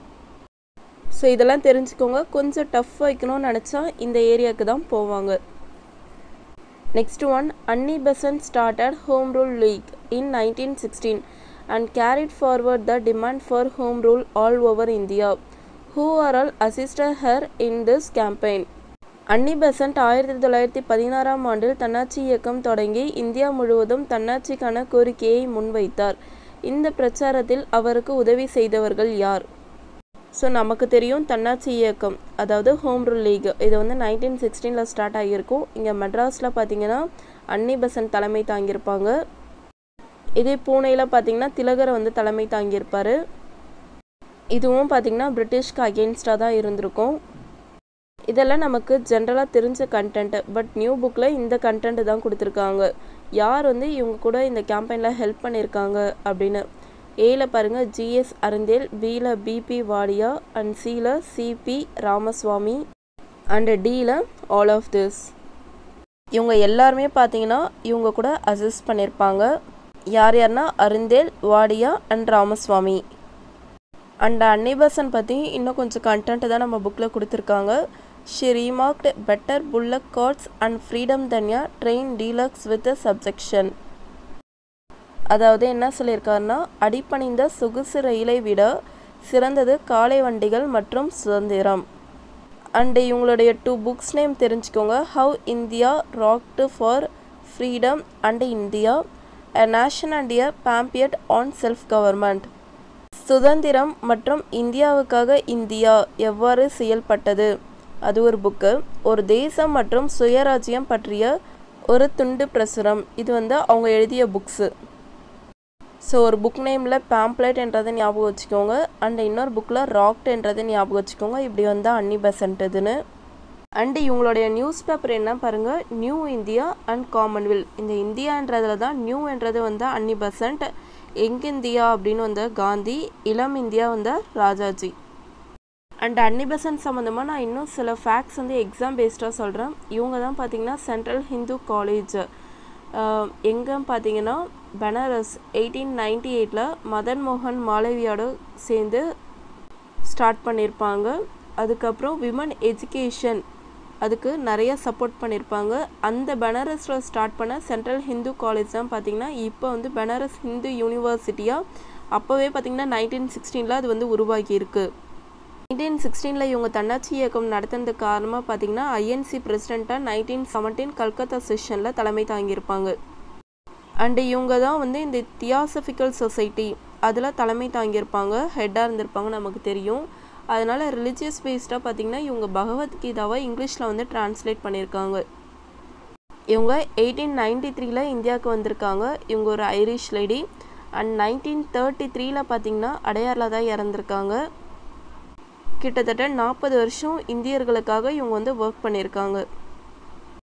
ஸோ இதெல்லாம் தெரிஞ்சுக்கோங்க கொஞ்சம் டஃப் வைக்கணும்னு நினச்சா இந்த ஏரியாவுக்கு தான் போவாங்க next one Annie Besant started home rule league in nineteen sixteen and carried forward the demand for home rule all over India who are all assisted her in this campaign Annie Besant ஆயிரத்தி தொள்ளாயிரத்தி பதினாறாம் ஆண்டில் தன்னாட்சி இயக்கம் தொடங்கி இந்தியா முழுவதும் தன்னாட்சிக்கான கோரிக்கையை முன்வைத்தார் இந்த பிரச்சாரத்தில் அவருக்கு உதவி செய்தவர்கள் யார் ஸோ நமக்கு தெரியும் தன்னாட்சி இயக்கம் அதாவது ஹோம் ரூல் லீக் இது வந்து நைன்டீன் சிக்ஸ்டீனில் ஸ்டார்ட் ஆகியிருக்கும் இங்கே மெட்ராஸில் பார்த்தீங்கன்னா அன்னி பெசன்ட் தலைமை தாங்கியிருப்பாங்க இதே பூனேயில் பார்த்தீங்கன்னா திலகரை வந்து தலைமை தாங்கியிருப்பார் இதுவும் பார்த்தீங்கன்னா பிரிட்டிஷ்க்கு அகெயின்ஸ்டாக தான் இருந்திருக்கும் இதெல்லாம் நமக்கு ஜென்ரலாக தெரிஞ்ச கண்டென்ட் பட் நியூ புக்கில் இந்த கண்டென்ட் தான் கொடுத்துருக்காங்க யார் வந்து இவங்க கூட இந்த கேம்பெயினில் ஹெல்ப் பண்ணியிருக்காங்க அப்படின்னு ஏல பாருங்கள் ஜிஎஸ் அருந்தேல் பியில் பிபி வாடியா அண்ட் சியில் சிபி ராமசுவாமி அண்டு டியில் ஆல் ஆஃப் திஸ் இவங்க எல்லாருமே பார்த்தீங்கன்னா இவங்க கூட அசிஸ்ட் பண்ணியிருப்பாங்க யார் யார்னா Arundale Wadia and Ramaswamy and Annie Besant பற்றி இன்னும் கொஞ்சம் கண்டென்ட் தான் நம்ம புக்கில் கொடுத்துருக்காங்க she remarked better bullock carts and freedom than a train deluxe with subjection அதாவது என்ன சொல்லியிருக்காருன்னா அடிப்பணிந்த சொகுசு ரயிலை விட சிறந்தது காலை வண்டிகள் மற்றும் சுதந்திரம் அண்டு இவங்களுடைய டூ புக்ஸ் நேம் தெரிஞ்சுக்கோங்க how India wrought for freedom and India a nation and a pamphlet on self government சுதந்திரம் மற்றும் இந்தியாவுக்காக இந்தியா எவ்வாறு செயல்பட்டது அது ஒரு புக்கு ஒரு தேசம் மற்றும் சுயராஜ்யம் பற்றிய ஒரு துண்டு பிரசுரம் இது வந்து அவங்க எழுதிய புக்ஸு ஸோ ஒரு புக் நேமில் பேம்ப்ளெட் என்றதை ஞாபகம் வச்சுக்கோங்க அண்ட் இன்னொரு புக்கில் ராக்ட் என்றதை ஞாபகம் வச்சுக்கோங்க இப்படி வந்தால் அன்னி பெசன்ட் இதுன்னு அண்டு இவங்களுடைய நியூஸ் பேப்பர் என்ன பாருங்கள் நியூ இந்தியா அண்ட் காமன்வெல் இந்த இந்தியான்றதுல தான் நியூ என்றது வந்து அன்னி பெசன்ட் எங் இந்தியா அப்படின்னு வந்த காந்தி இளம் இந்தியா வந்த ராஜாஜி அண்ட் அன்னி பெசன்ட் சம்மந்தமாக நான் இன்னும் சில ஃபேக்ட்ஸ் வந்து எக்ஸாம் பேஸ்டாக சொல்கிறேன் இவங்க தான் பார்த்தீங்கன்னா சென்ட்ரல் ஹிந்து காலேஜ் எங்கே பார்த்தீங்கன்னா பனாரஸ் எயிட்டீன் நைன்டி எயிட்டில் மதன் மோகன் மாளவியோட சேர்ந்து ஸ்டார்ட் பண்ணியிருப்பாங்க அதுக்கப்புறம் விமன் எஜுகேஷன் அதுக்கு நிறைய சப்போர்ட் பண்ணியிருப்பாங்க அந்த பனாரஸில் ஸ்டார்ட் பண்ண சென்ட்ரல் ஹிந்து காலேஜ் தான் பார்த்திங்கன்னா இப்போ வந்து பனாரஸ் ஹிந்து யூனிவர்சிட்டியாக அப்போவே பார்த்திங்கன்னா நைன்டீன் சிக்ஸ்டீனில் அது வந்து உருவாகி இருக்குது நைன்டீன் சிக்ஸ்டீனில் இவங்க தன்னாட்சி இயக்கம் நடத்துனதுக்கு காரணமாக பார்த்தீங்கன்னா ஐஎன்சி பிரசிடெண்ட்டாக நைன்டீன் செவன்டீன் கல்கத்தா செஷனில் தலைமை தாங்கியிருப்பாங்க அண்டு இவங்க தான் வந்து இந்த தியாசபிக்கல் சொசைட்டி அதில் தலைமை தாங்கியிருப்பாங்க ஹெட்டாக இருந்திருப்பாங்க நமக்கு தெரியும் அதனால் ரிலிஜியஸ் பேஸ்டாக பார்த்திங்கன்னா இவங்க பகவத்கீதாவை இங்கிலீஷில் வந்து டிரான்ஸ்லேட் பண்ணியிருக்காங்க இவங்க எயிட்டீன் நைன்டி த்ரீல இந்தியாவுக்கு வந்திருக்காங்க இவங்க ஒரு Irish lady and nineteen thirty த்ரீல பார்த்திங்கன்னா அடையாரில் தான் இறந்துருக்காங்க கிட்டத்தட்ட நாற்பது வருஷம் இந்தியர்களுக்காக இவங்க வந்து ஒர்க் பண்ணியிருக்காங்க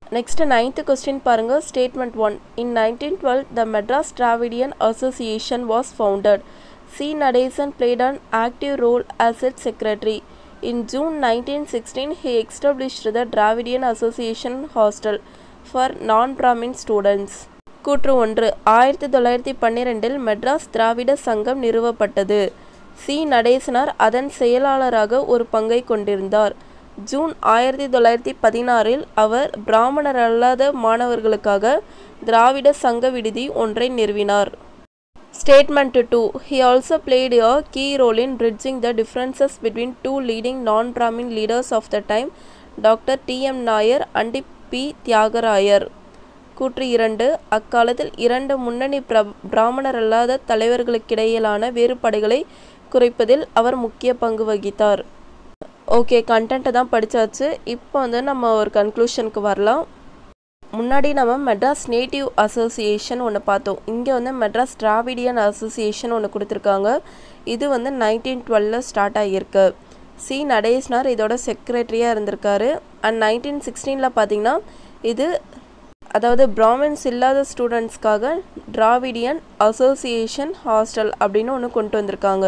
நெக்ஸ்ட் நைன்த் கொஸ்டின் பாருங்க statement one in nineteen twelve the Madras Dravidian association was founded C Natesan played an active role as it secretary in June nineteen sixteen he established the Dravidian association hostel for non Brahmin students கூற்று ஒன்று ஆயிரத்தி தொள்ளாயிரத்தி பன்னிரெண்டில் மெட்ராஸ் திராவிட சங்கம் நிறுவப்பட்டது சி நடேசனார் அதன் செயலாளராக ஒரு பங்கை கொண்டிருந்தார் ஜூன் ஆயிரத்தி தொள்ளாயிரத்தி பதினாறில் அவர் பிராமணர் அல்லாத மாணவர்களுக்காக திராவிட சங்க விடுதி ஒன்றை நிறுவினார் statement two he also played a key role in bridging the differences between two leading non-Brahmin leaders of the time, doctor T M Nair and P Thiyagarayar கூற்று இரண்டு அக்காலத்தில் இரண்டு முன்னணி பிர பிராமணர் அல்லாத தலைவர்களுக்கிடையிலான வேறுபாடுகளை குறைப்பதில் அவர் முக்கிய பங்கு வகித்தார் ஓகே கண்டென்ட்டை தான் படித்தாச்சு இப்போ வந்து நம்ம ஒரு கன்க்ளூஷனுக்கு வரலாம் முன்னாடி நம்ம மெட்ராஸ் நேட்டிவ் அசோசியேஷன் ஒன்று பார்த்தோம் இங்கே வந்து மெட்ராஸ் டிராவிடியன் அசோசியேஷன் ஒன்று கொடுத்துருக்காங்க இது வந்து நைன்டீன் டுவெல்ல ஸ்டார்ட் ஆகியிருக்கு சி நடேஷ்னார் இதோட செக்ரட்டரியாக இருந்திருக்காரு அண்ட் நைன்டீன் சிக்ஸ்டீனில் பார்த்தீங்கன்னா இது அதாவது பிராமின்ஸ் இல்லாத ஸ்டூடெண்ட்ஸ்க்காக டிராவிடியன் அசோசியேஷன் ஹாஸ்டல் அப்படின்னு ஒன்று கொண்டு வந்திருக்காங்க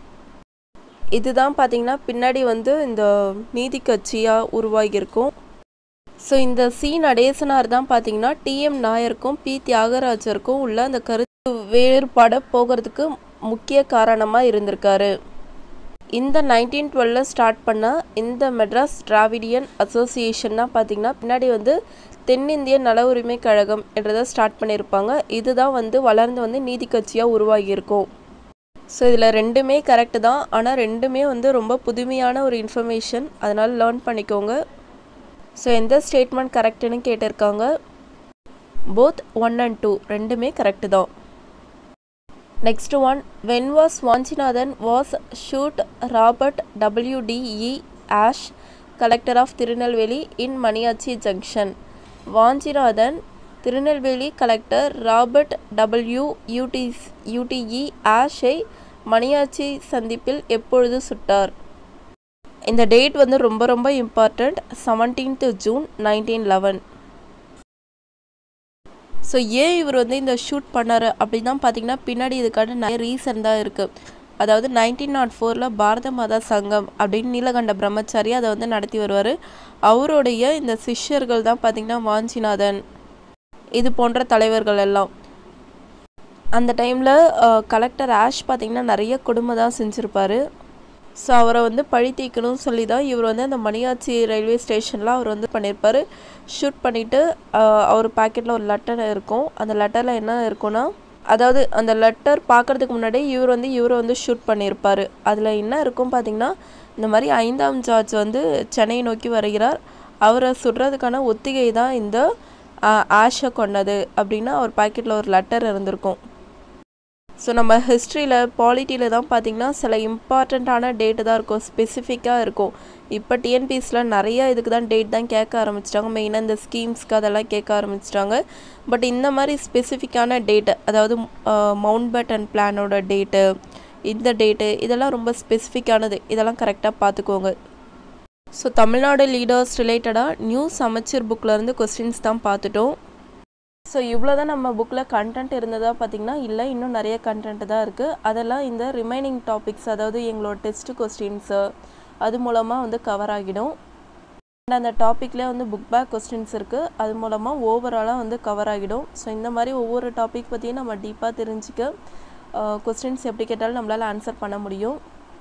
இதுதான் பார்த்தீங்கன்னா பின்னாடி வந்து இந்த நீதி கட்சியாக உருவாகியிருக்கும் ஸோ இந்த சி நடேசனார் தான் பார்த்தீங்கன்னா டிஎம் நாயருக்கும் பி தியாகராஜருக்கும் உள்ள அந்த கருத்து வேறுபாட போகிறதுக்கு முக்கிய காரணமாக இருந்திருக்காரு இந்த நைன்டீன் டுவெல்ல ஸ்டார்ட் பண்ண இந்த மெட்ராஸ் டிராவிடியன் அசோசியேஷன் தான் பார்த்தீங்கன்னா பின்னாடி வந்து தென்னிந்திய நல உரிமை கழகம் என்றதை ஸ்டார்ட் பண்ணியிருப்பாங்க இதுதான் வந்து வளர்ந்து வந்து நீதி கட்சியாக உருவாகியிருக்கும் ஸோ இதில் ரெண்டுமே கரெக்டு தான் ஆனால் ரெண்டுமே வந்து ரொம்ப புதுமையான ஒரு இன்ஃபர்மேஷன் அதனால் லேர்ன் பண்ணிக்கோங்க ஸோ எந்த ஸ்டேட்மெண்ட் கரெக்டுன்னு கேட்டிருக்காங்க போத் ஒன் அண்ட் டூ ரெண்டுமே கரெக்டு தான் next one when was Vanchinathan was shoot Robert W D E Ashe collector of Tirunelveli in Maniyachi junction Vanchinathan Tirunelveli collector Robert W U D U D E ஆஷை மணியாச்சி சந்திப்பில் எப்பொழுது சுட்டார் இந்த டேட் வந்து ரொம்ப ரொம்ப important seventeenth June nineteen eleven so ஏன் இவர் வந்து இந்த ஷூட் பண்ணார் அப்படின்னு தான் பார்த்தீங்கன்னா பின்னாடி இதுக்கான நிறைய ரீசன் தான் இருக்குது அதாவது நைன்டீன் நாட் ஃபோரில் பாரத மாதா சங்கம் அப்படின்னு நீலகண்ட பிரம்மச்சாரி அதை வந்து நடத்தி வருவார் அவருடைய இந்த சிஷ்யர்கள் தான் பார்த்திங்கன்னா வாஞ்சிநாதன் இது போன்ற தலைவர்கள் எல்லாம் அந்த டைமில் கலெக்டர் ஆஷ் பார்த்திங்கன்னா நிறைய கொடுமை தான் செஞ்சுருப்பார் ஸோ அவரை வந்து பழி தீர்க்கணும்னு சொல்லி தான் இவர் வந்து அந்த மணியாச்சி ரயில்வே ஸ்டேஷனில் அவர் வந்து பண்ணியிருப்பார் ஷூட் பண்ணிவிட்டு அவர் பாக்கெட்டில் ஒரு லெட்டர் இருக்கும் அந்த லெட்டரில் என்ன இருக்கும்னா அதாவது அந்த லெட்டர் பார்க்குறதுக்கு முன்னாடி இவர் வந்து இவரை வந்து ஷூட் பண்ணியிருப்பார் அதில் என்ன இருக்கும் பார்த்தீங்கன்னா இந்த மாதிரி ஐந்தாம் ஜார்ஜ் வந்து சென்னை நோக்கி வருகிறார் அவரை சுடுறதுக்கான ஒத்திகை தான் இந்த ஆஷை கொண்டது அப்படின்னு அவர் பாக்கெட்டில் ஒரு லெட்டர் இருந்திருக்கும் ஸோ நம்ம ஹிஸ்ட்ரியில் பாலிட்டியில் தான் பார்த்திங்கன்னா சில இம்பார்ட்டண்ட்டான டேட்டு தான் இருக்கும் ஸ்பெசிஃபிக்காக இருக்கும் இப்போ டிஎன்பிஎஸில் நிறைய இதுக்கு தான் டேட் தான் கேட்க ஆரம்பிச்சிட்டாங்க மெயினாக இந்த ஸ்கீம்ஸ்க்கு அதெல்லாம் கேட்க ஆரம்பிச்சிட்டாங்க பட் இந்த மாதிரி ஸ்பெசிஃபிக்கான டேட்டு அதாவது மவுண்ட் பேட்டன் பிளானோட டேட்டு இந்த டேட்டு இதெல்லாம் ரொம்ப ஸ்பெசிஃபிக்கானது இதெல்லாம் கரெக்டாக பார்த்துக்கோங்க ஸோ தமிழ்நாடு லீடர்ஸ் ரிலேட்டடாக நியூஸ் அமைச்சர் புக்கிலேருந்து கொஸ்டின்ஸ் தான் பார்த்துட்டோம் ஸோ இவ்வளோ தான் நம்ம புக்கில் கண்டென்ட் இருந்ததா பார்த்திங்கன்னா இல்லை இன்னும் நிறைய கண்டென்ட் தான் இருக்குது அதெல்லாம் இந்த ரிமைனிங் டாபிக்ஸ் அதாவது எங்களோட டெஸ்ட் கொஸ்டின்ஸு அது மூலமாக வந்து கவர் ஆகிடும் அண்ட் அந்த டாப்பிக்லேயே வந்து புக் பேக் கொஸ்டின்ஸ் இருக்குது அது மூலமாக ஓவராலாக வந்து கவர் ஆகிடும் ஸோ இந்த மாதிரி ஒவ்வொரு டாபிக் பற்றியும் நம்ம டீப்பாக தெரிஞ்சுக்க கொஸ்டின்ஸ் எப்படி கேட்டாலும் நம்மளால் ஆன்சர் பண்ண முடியும்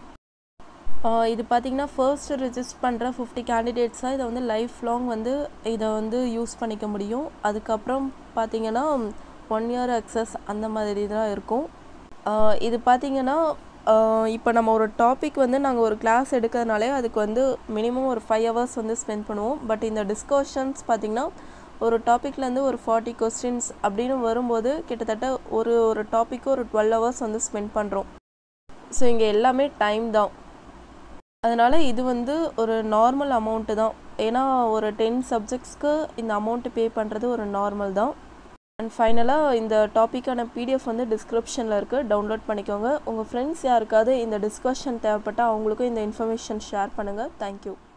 இது பார்த்திங்கன்னா ஃபர்ஸ்ட் ரிஜிஸ்டர் பண்ணுற ஃபிஃப்டி கேண்டிடேட்ஸாக இதை வந்து லைஃப் லாங் வந்து இதை வந்து யூஸ் பண்ணிக்க முடியும் அதுக்கப்புறம் பார்த்திங்கன்னா ஒன் இயர் அக்சஸ் அந்த மாதிரி தான் இருக்கும் இது பார்த்திங்கன்னா இப்போ நம்ம ஒரு டாபிக் வந்து நாங்கள் ஒரு கிளாஸ் எடுக்கிறதுனாலே அதுக்கு வந்து மினிமம் ஒரு ஃபைவ் ஹவர்ஸ் வந்து ஸ்பெண்ட் பண்ணுவோம் பட் இந்த டிஸ்கஷன்ஸ் பார்த்திங்கன்னா ஒரு டாப்பிக்லேருந்து ஒரு ஃபார்ட்டி கொஸ்டின்ஸ் அப்படின்னு வரும்போது கிட்டத்தட்ட ஒரு ஒரு டாப்பிக்கு ஒரு டுவெல் ஹவர்ஸ் வந்து ஸ்பெண்ட் பண்ணுறோம் ஸோ இங்கே எல்லாமே டைம் தான் அதனால் இது வந்து ஒரு நார்மல் அமௌண்ட்டு தான் ஏன்னா ஒரு டென் சப்ஜெக்ட்ஸ்க்கு இந்த அமௌண்ட்டு பே பண்ணுறது ஒரு நார்மல் தான் அண்ட் ஃபைனலாக இந்த டாப்பிக்கான பிடிஎஃப் வந்து டிஸ்கிரிப்ஷனில் இருக்குது டவுன்லோட் பண்ணிக்கோங்க உங்கள் ஃப்ரெண்ட்ஸ் யாருக்காவது இந்த டிஸ்கஷன் தேவைப்பட்டால் அவங்களுக்கும் இந்த இன்ஃபர்மேஷன் ஷேர் பண்ணுங்கள் தேங்க்யூ